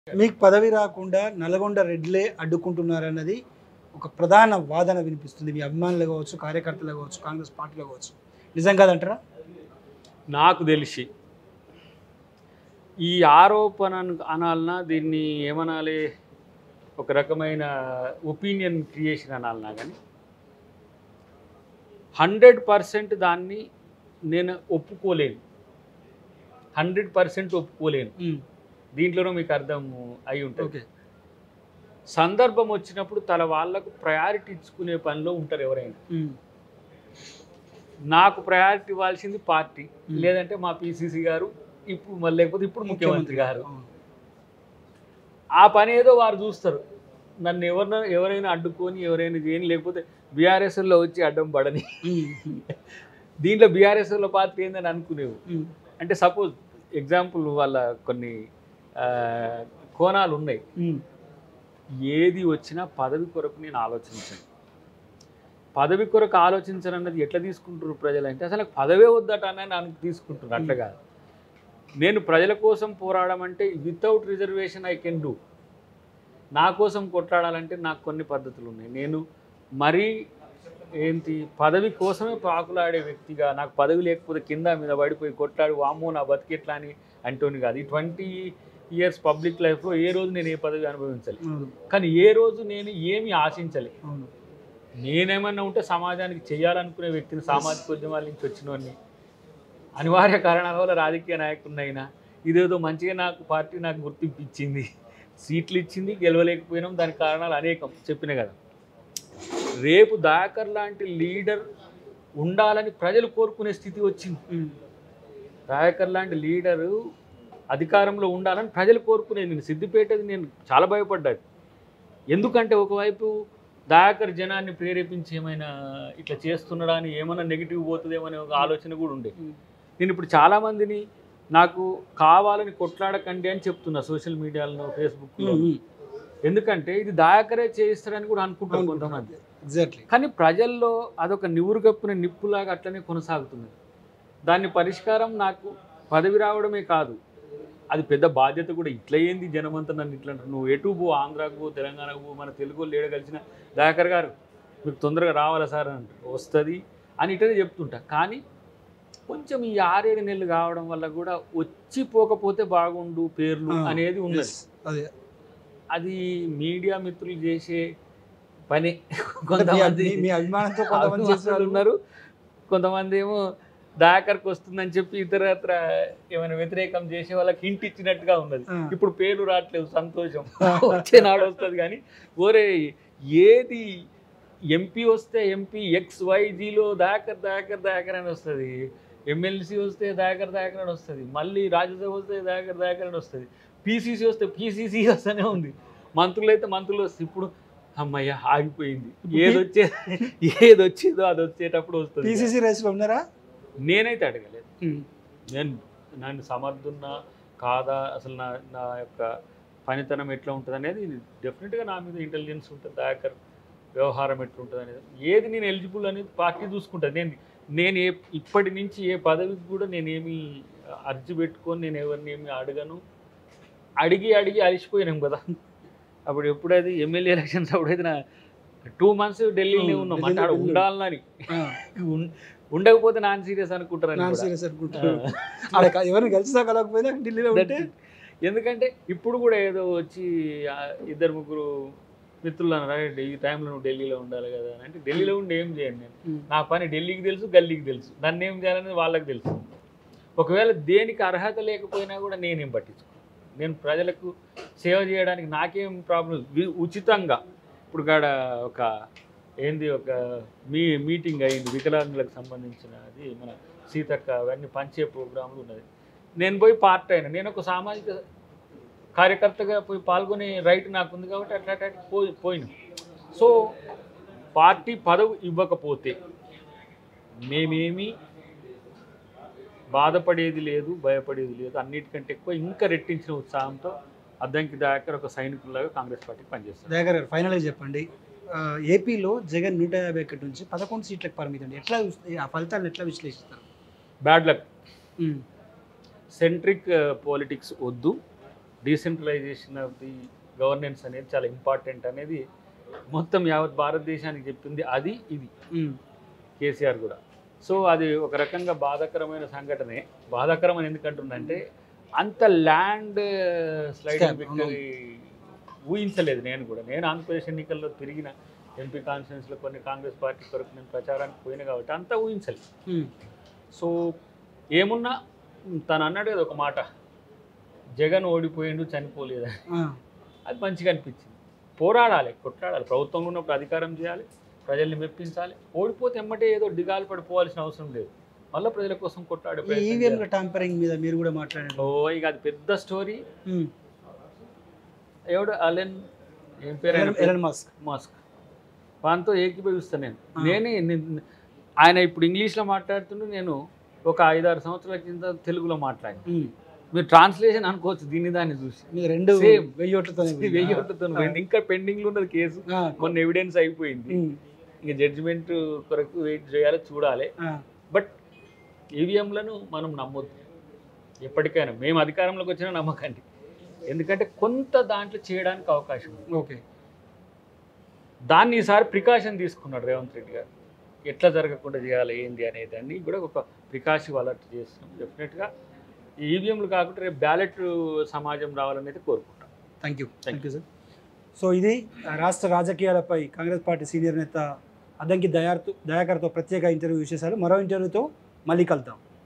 మీకు పదవి రాకుండా నల్గొండ రెడ్లే అడ్డుకుంటున్నారన్నది ఒక ప్రధాన వాదన వినిపిస్తుంది మీ అభిమానులు కావచ్చు కార్యకర్తలు కావచ్చు కాంగ్రెస్ పార్టీలో కావచ్చు నిజం కాదంటారా నాకు తెలిసి ఈ ఆరోపణ అన- అనాలనా దీన్ని ఏమనాలి ఒక రకమైన ఒపీనియన్ క్రియేషన్ అనాలనా కానీ హండ్రెడ్ పర్సెంట్ దాన్ని నేను ఒప్పుకోలేను హండ్రెడ్ పర్సెంట్ ఒప్పుకోలేను దీంట్లోనూ మీకు అర్థం అయి ఉంటుంది ఓకే సందర్భం వచ్చినప్పుడు తన వాళ్ళకు ప్రయారిటీ ఇచ్చుకునే పనిలో ఉంటారు ఎవరైనా నాకు ప్రయారిటీ ఇవ్వాల్సింది పార్టీ Hmm. లేదంటే మా పిసిసి గారు ఇప్పుడు మళ్ళీ లేకపోతే ఇప్పుడు ముఖ్యమంత్రి గారు ఆ పని ఏదో వారు చూస్తారు నన్ను ఎవరిన ఎవరైనా అడ్డుకొని ఎవరైనా చేయని లేకపోతే బీఆర్ఎస్లో వచ్చి అడ్డం పడని దీంట్లో బీఆర్ఎస్లో పార్టీ ఏందని అనుకునేవు అంటే సపోజ్ ఎగ్జాంపుల్ వాళ్ళ కొన్ని ఆ, కోణాలు ఉన్నాయి ఏది వచ్చినా పదవి కొరకు నేను ఆలోచించను పదవి కొరకు ఆలోచించను అన్నది ఎట్లా తీసుకుంటారు ప్రజలు అంటే అసలు నాకు పదవే వద్దట అని నాకు తీసుకుంటున్నారు అట్లా కాదు నేను ప్రజల కోసం పోరాడడం అంటే without reservation I can do నా కోసం కొట్లాడాలంటే నాకు కొన్ని పద్ధతులు ఉన్నాయి నేను మరీ ఏంటి పదవి కోసమే పాకులాడే వ్యక్తిగా నాకు పదవి లేకపోతే కింద మీద పడిపోయి కొట్లాడి వామ్మో నా బతికెట్లా అని అంటోని కాదు ఈ ట్వంటీ ఇయర్స్ పబ్లిక్ లైఫ్లో ఏ రోజు నేను ఏ పదవి అనుభవించాలి అవును కానీ ఏ రోజు నేను ఏమి ఆశించలే అవును నేనేమన్నా ఉంటే సమాజానికి చేయాలనుకునే వ్యక్తిని సామాజిక ఉద్యమాల నుంచి వచ్చినోడిని అనివార్య కారణాల వల్ల రాజకీయ నాయకుడినైనా ఇదేదో మంచిగా నాకు పార్టీ నాకు గుర్తింపు ఇచ్చింది సీట్లు ఇచ్చింది గెలవలేకపోయినాం దానికి కారణాలు అనేకం చెప్పిన కదా రేపు దాకర్ లాంటి లీడర్ ఉండాలని ప్రజలు కోరుకునే స్థితి వచ్చింది ఉమ్. దయాకర్ లాంటి లీడరు అధికారంలో ఉండాలని ప్రజలు కోరుకునేది నేను సిద్దిపేటది నేను చాలా భయపడ్డాడు ఎందుకంటే ఒకవైపు దయాకర్ జనాన్ని ప్రేరేపించి ఏమైనా ఇట్లా చేస్తున్నాడా అని ఏమైనా నెగిటివ్ పోతుందేమో అనే ఒక ఆలోచన కూడా ఉండే ఉమ్. నేను ఇప్పుడు చాలామందిని నాకు కావాలని కొట్లాడకండి అని చెప్తున్నా సోషల్ మీడియాలో ఫేస్బుక్లో ఉమ్. ఎందుకంటే ఇది దయాకరే చేయిస్తారని కూడా అనుకుంటారు అవును. కొంతమంది ఎగ్జాక్ట్లీ కానీ ప్రజల్లో అదొక నివురుగప్పున నిప్పులాగా అట్లనే కొనసాగుతుంది దాన్ని పరిష్కారం నాకు పదవి రావడమే కాదు అది పెద్ద బాధ్యత కూడా ఇట్లా ఏంది జనమంతా నన్ను ఇట్లా అంటారు నువ్వు ఎటు పో ఆంధ్రాకు పో తెలంగాణకు పో మన తెలుగు వాళ్ళు ఏడ కలిసిన దయాకర్ గారు మీకు తొందరగా రావాలా సార్ అని అంటారు వస్తుంది అని ఇట్లనే చెప్తుంటా కానీ కొంచెం ఈ ఆరేడు నెలలు కావడం వల్ల కూడా వచ్చి పోకపోతే బాగుండు పేర్లు ఆ, అనేది ఉన్నది Yes. అదే అది మీడియా మిత్రులు చేసే పని అంటే మీ- కొంతమంది మీ- మీ అభిమానంతో కొంతమంది అభిమానులు చేసేవాళ్ళు ఉన్నారు కొంతమంది ఏమో దాకర్కి వస్తుందని చెప్పి ఇతరత్ర ఏమైనా వ్యతిరేకం చేసే వాళ్ళకి హింట్ ఇచ్చినట్టుగా ఉన్నది ఆ. ఇప్పుడు పేర్లు రావట్లేదు సంతోషం వచ్చే నాడు వస్తుంది కానీ ఓరే ఏది ఎంపీ వస్తే ఎంపీ ఎక్స్ వైజీలో దాకర్ దాకర్ దాకర్ అని వస్తుంది ఎమ్మెల్సీ వస్తే దాకర్ దాకర్ అని వస్తుంది మళ్ళీ రాజ్యసభ వస్తే దాకర్ దాకర్ అని వస్తుంది పీసీసీ వస్తే పీసీసీ వస్తూనే ఉంది మంత్రులు అయితే మంత్రులు వస్తే ఇప్పుడు అమ్మయ్య ఆగిపోయింది ఏది వచ్చే ఏది వచ్చేదో అది వచ్చేటప్పుడు వస్తుంది పిసిసి రేస్ లో ఉన్నారా నేనైతే అడగలేదు ఉమ్. నేను నన్ను సమర్థున్నా కాదా అసలు నా నా యొక్క పనితనం ఎట్లా ఉంటుంది అనేది డెఫినెట్గా నా మీద ఇంటెలిజెన్స్ ఉంటుంది దాకర్ వ్యవహారం ఎట్లుంటుంది అనేది ఏది నేను ఎలిజిబుల్ అనేది పార్టీ చూసుకుంటుంది నేను నేను ఏ ఇప్పటి నుంచి ఏ పదవికి కూడా నేనేమి అర్జీ పెట్టుకొని నేను ఎవరిని ఏమి అడగను అడిగి అడిగి అలిసిపోయినాం కదా అప్పుడు ఎప్పుడైతే ఎమ్మెల్యే ఎలక్షన్స్ అప్పుడైతే నా టూ మంత్స్ ఢిల్లీలో ఉన్నాం అంటే ఆడ ఢిల్లీలో. ఉండాలని ఆ, ఉన్- ఉండకపోతే నాన్ సీరియస్ అనుకుంటారు నాన్ సీరియస్ అనుకుంటారు ఆడ క- ఎవరిని కలిసినా కలగకపోయినా ఢిల్లీలో ఉంటే ఎందుకంటే ఇప్పుడు కూడా ఏదో వచ్చి ఆ, ఇద్దరు ముగ్గురు మిత్రులు అన్నారు "అరే, ఈ టైంలో నువ్వు ఢిల్లీలో ఉండాలి కదా అని అంటే ఢిల్లీలో ఉండి ఏం చేయండి నేను ఉమ్. నా పని ఢిల్లీకి తెలుసు గల్లీకి తెలుసు నన్ను ఏం చేయాలనేది వాళ్ళకి తెలుసు ఒకవేళ దేనికి అర్హత లేకపోయినా కూడా నేనేం పట్టించుకోను నేను ప్రజలకు సేవ చేయడానికి నాకేం ప్రాబ్లం వి- ఉచితంగా ఇప్పుడు కాడ ఒక ఏంది ఒక మీ మీటింగ్ అయింది వికలాంగులకు సంబంధించిన అది మన సీతక్క అవన్నీ పంచే ప్రోగ్రాంలు ఉన్నది నేను పోయి పార్ట్ అయినా నేను ఒక సామాజిక కార్యకర్తగా పోయి పాల్గొనే రైట్ నాకు ఉంది కాబట్టి అట్లా అట్లా అట్లా పోయి పోయినా సో పార్టీ పదవి ఇవ్వకపోతే మేమేమి బాధపడేది లేదు భయపడేది లేదు అన్నిటికంటే ఎక్కువ ఇంకా రెట్టించిన ఉత్సాహంతో అద్దంకి దాకర్ ఒక సైనికుల్లాగా కాంగ్రెస్ పార్టీకి పనిచేస్తారు దయాకర్ గారు ఫైనల్గా చెప్పండి ఆ, ఏపీలో జగన్ నూట యాభై ఒకటి నుంచి పదకొండు సీట్లకు పరిమితం ఎట్లా చూస్తే ఆ ఫలితాలను ఎట్లా విశ్లేషిస్తారు bad luck um. Centric politics వద్దు డీసెంట్రలైజేషన్ ఆఫ్ ది గవర్నెన్స్ అనేది చాలా ఇంపార్టెంట్ అనేది మొత్తం యావత్ భారతదేశానికి చెప్పింది అది ఇది ఉమ్, కేసీఆర్ కూడా సో అది ఒక రకంగా బాధాకరమైన సంఘటనే బాధాకరం అని ఎందుకంటుందంటే అంత ల్యాండ్ స్లైడింగ్ Step, విక్టరీ ఊహించలేదు నేను కూడా నేను ఆంధ్రప్రదేశ్ ఎన్నికల్లో తిరిగిన ఎంపీ కాన్ఫరెన్స్లో కొన్ని కాంగ్రెస్ పార్టీ కొరకు నేను ప్రచారానికి పోయిన కాబట్టి అంతా ఊహించలేదు ఉమ్, సో ఏమున్నా తను అన్నాడు కదా ఒక మాట జగన్ ఓడిపోయిండు చనిపోలేదని ఆ, అది మంచిగా అనిపించింది పోరాడాలి కొట్లాడాలి ప్రభుత్వంలో ఉన్నప్పుడు అధికారం చేయాలి ప్రజల్ని మెప్పించాలి ఓడిపోతే ఎమ్మటే ఏదో దిగాలు పడిపోవాల్సిన అవసరం లేదు మళ్ళీ ప్రజల కోసం కొట్లాడే ఈ ప్రయత్నం ఈవీఎంల చేయాలి. టాంపరింగ్ మీద మీరు కూడా మాట్లాడారు ఓ ఇక అది పెద్ద స్టోరీ ఉమ్, ఎవడు అలెన్ ఏం పేరు ఆయన ఎలన్- పేరు? ఎలన్ మస్క్ మాస్క్ వానితో ఏకీభవిస్తాను నేను ఆ. నేనే నేను- ఆయన ఇప్పుడు ఇంగ్లీష్లో మాట్లాడుతుంటే నేను ఒక ఐదారు సంవత్సరాల కింద తెలుగులో మాట్లాడాను ఉమ్, మీరు ట్రాన్స్లేషన్ అనుకోవచ్చు దీన్ని దాన్ని చూసి మీరు రెండు Same. వెయ్యి ఓట్లతోనే ఇది వెయ్యి ఒకటితో పోయింది. ఇంకా పెండింగ్లో ఉన్నది కేసు ఆ, మొన్న ఎవిడెన్స్ అయిపోయింది ఉమ్, ఇంకా జడ్జిమెంట్ కొరకు వెయిట్ చేయాలి చూడాలి ఆ, బట్ ఈవీఎంలను మనం నమ్మొద్దు ఎప్పటికైనా మేము అధికారంలోకి వచ్చినా నమ్మకండి ఎందుకంటే కొంత దాంట్లో చేయడానికి అవకాశం ఉంది ఓకే దాన్ని ఈసారి ప్రికాషన్ తీసుకున్నాడు రేవంత్ రెడ్డి గారు ఎట్లా జరగకుండా చేయాలి ఏంది అనే దాన్ని కూడా ఒక ప్రికాషన్ అలర్ట్ చేస్తున్నాం డెఫినెట్గా ఈ ఈవీఎంలు కాకుండా రేపు బ్యాలెట్ సమాజం రావాలని అయితే కోరుకుంటాం thank you thank you sir so ఇది ఆ, రాష్ట్ర రాజకీయాలపై కాంగ్రెస్ పార్టీ సీనియర్ నేత అద్దంకి దయార్తో దయాకర్తో ప్రత్యేక ఇంటర్వ్యూ విశేషాలు మరో ఇంటర్వ్యూతో మళ్ళీ కలుద్దాం